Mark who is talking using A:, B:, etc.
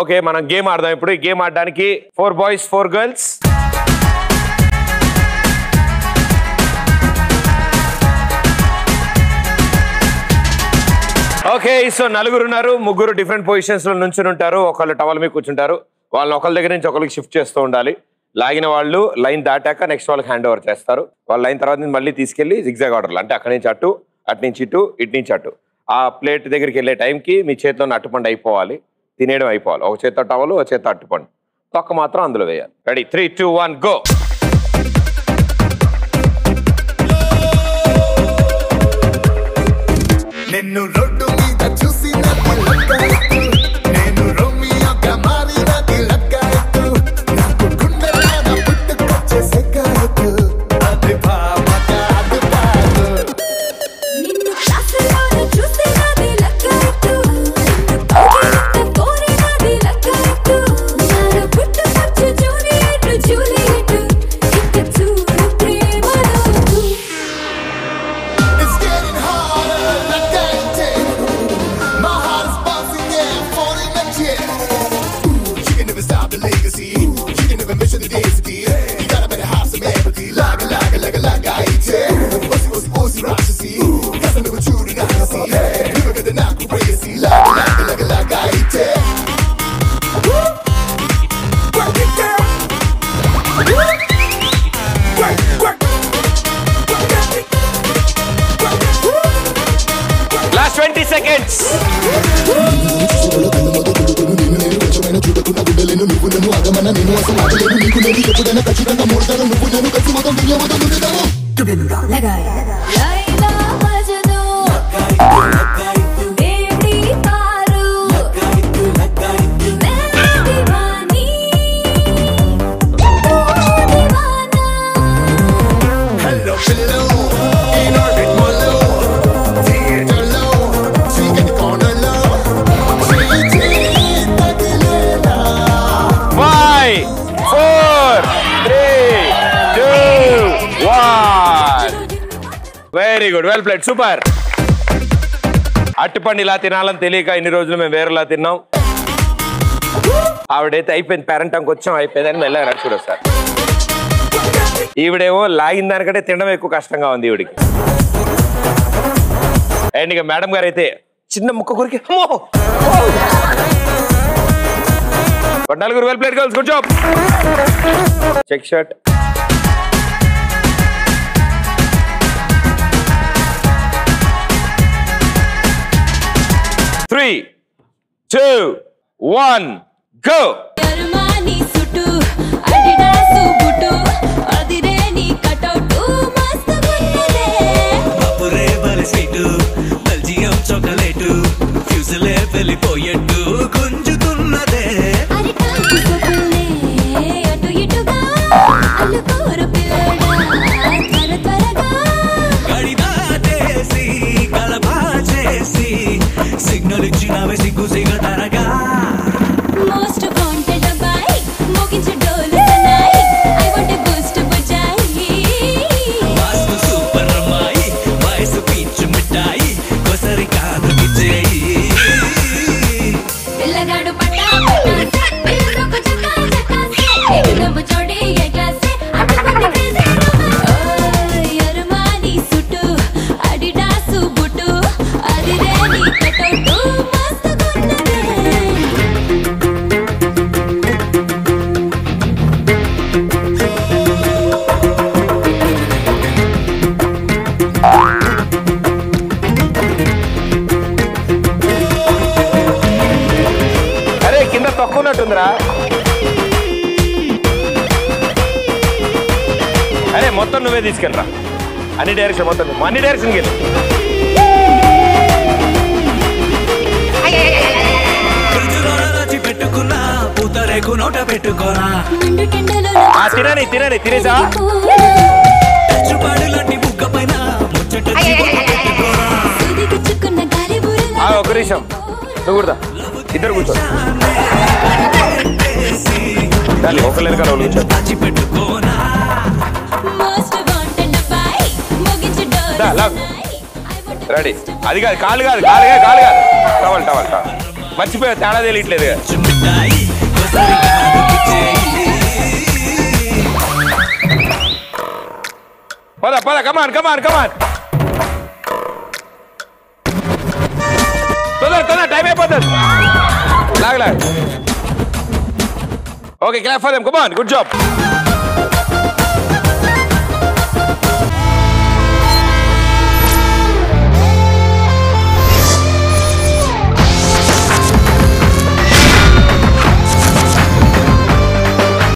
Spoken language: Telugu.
A: ఓకే మనం గేమ్ ఆడదాం ఇప్పుడు ఈ గేమ్ ఆడడానికి four boys four girls okay so నలుగురు ఉన్నారు ముగ్గురు డిఫరెంట్ పొజిషన్స్ లో నుంచుని ఉంటారు ఒకళ్ళు టవల్ మీద కూర్చుంటారు వాళ్ళని ఒకళ్ళ దగ్గర నుంచి ఒకరికి షిఫ్ట్ చేస్తూ ఉండాలి లాగిన వాళ్ళు లైన్ దాటాక నెక్స్ట్ వాళ్ళకి హ్యాండ్ ఓవర్ చేస్తారు వాళ్ళ లైన్ తర్వాత నుంచి మళ్ళీ తీసుకెళ్లి జిగ్జాగ్ ఆర్డర్లు అంటే అక్కడి నుంచి అటు అటు నుంచి ఇటు ఇటు నుంచి అటు ఆ ప్లేట్ దగ్గరికి వెళ్ళే టైంకి మీ చేతిలో అట్టుపండు అయిపోవాలి తినేయడం అయిపోవాలి ఒక చేత్తో టవల్ ఒక చేత్తో అట్టుపండు తొక్క మాత్రం అందులో వేయాలి ready three two one go
B: నిన్ను రోడ్డు మీద చూసినది లక్కాయత్తు నేను రోమియోగా మారినది లక్కాయత్తు నాకు గుండెలోన పుట్టుకొచ్చే సెక్కాయత్తు అది భామక అది కాదు
C: నిన్ను క్లాసులోన చూసినది లెక్కయెత్తు. నిన్ను కౌగిలింత కోరినది లెక్కయెత్తు. నాలో పుట్టుకొచ్చు జూలియట్, జూలియట్. ఇక చూడు ప్రేమలోతు.
B: It's getting harder లక్కాయత్తే My heart is bouncing yeah falling a jet Ooh, you can never stop the legacy You can never measure the density You gotta better have some empathy Laga laga laga laga ite Bossy bossy bossy రాక్షసి Cause I never చూడు నాకసి నువ్వు కదా నాకు ప్రేయసి Laga laga laga laga ite Work it girl Work Work Work Work it
A: last twenty seconds
C: Laila Majnu. Baby Paru. मैं दीवानी. तू दीवाना.
B: Hello, hello, in orbit, more low. Theater low, sing in the corner low. Change, tagilela.
A: Five four three two one very good well played super అట్టుపండి ఇలా తినాలని తెలియక ఇన్ని రోజులు మేము వేరేలా తిన్నాం ఆవిడైతే అయిపోయింది పేరెంటంకి వచ్చాం అయిపోయిందని మెల్లగా నడుచుడు సార్ ఈవిడేమో లాగిన దానికంటే తినడం ఎక్కువ కష్టంగా ఉంది ఈవిడికి అండ్ ఇక మేడం గారు అయితే చిన్న ముక్క కొరికి అమ్మో! బట్ నలుగురు well played girls good job check shirt three two one go
C: Armani suit Adidas boot అదిరే నీ కటౌటు మస్తుగున్నదే
D: బాపురే బలి స్వీటు బెల్జియం చాక్లెట్ ఫ్యూజులే వెళ్ళిపోయేట్టు గుంజుతున్నదే
C: అరిటాకు సొకులే అటు ఇటుగా అల్లుకోరు పిల్లడా త్వర త్వరగా
D: గడి దాటేసి కలబా చేసి సిగ్నల్ ఇచ్చినవే సిగ్గు సిగదరగా
C: మోస్ట్ వాంటెడ్ అబ్బాయి మోగించు డోలు సన్నాయి ఐ వాంట్ ఎ బూస్ట్ బుజ్జాయి
D: వాస్తు సూపర్ అమ్మాయి వయసు పీచు మిఠాయి కొసరి కాదు చేయి
C: పిల్లగాడు పట్టా పట్టా పిల్లలకు చక్కా చక్కా ఎగుదమ్ము జోడి ఏ క్లాసే అటుకుంది క్రేజీ ఓయ్ అర్మానీ సుటు అడిడాసు బుటు అదిరే నీ కటౌటు మస్తుగున్నదే
A: అరే కింద తక్కువ ఉన్నట్టుందిరా అరే మొత్తం నువ్వే తీసుకెళ్ళరా అన్ని డైరెక్షన్ మొత్తం నువ్వు. అన్ని డైరెక్షన్కి వెళ్ళి
D: ఫ్రిడ్జ్లో దాచి పెట్టుకున్నా పూతరేకు నోట పెట్టుకోనా
C: మండు టెండలో
A: ఆ తినని తినని తినేసా
D: తెచ్చుపాడు లాంటి బుగ్గ పైన ముచ్చట జీవన పెట్టుకోనా
C: సుదిగిచ్చుకున్న గాలి బురద
A: ఆ, ఒక నిమిషం నువ్వు కూడా ఇద్దరు కూర్చో చాలు ఒకళ్ళు వెనకాల ఒకళ్ళు కూర్చో
D: దాచి పెట్టుకోనా
C: మోస్ట్ వాంటెడ్ అబ్బాయి మోగించు డోలు
A: దా, లాగు.
C: సన్నాయి ఐ వాంట్ ఎ
A: రెడీ అది కాదు కాలు కాదు కాలు కాదు కాలు కాదు టవల్ టవల్ టవల్ మర్చిపోయా తేడా తెలియట్లేదు
D: మిఠాయి సరిగా చేయి
A: పద పద కమాన్ కమాన్ కమాన్ తొందర తొందర టైం అయిపోతుంది లాగ్ లాగ్ okay clap for them come on good job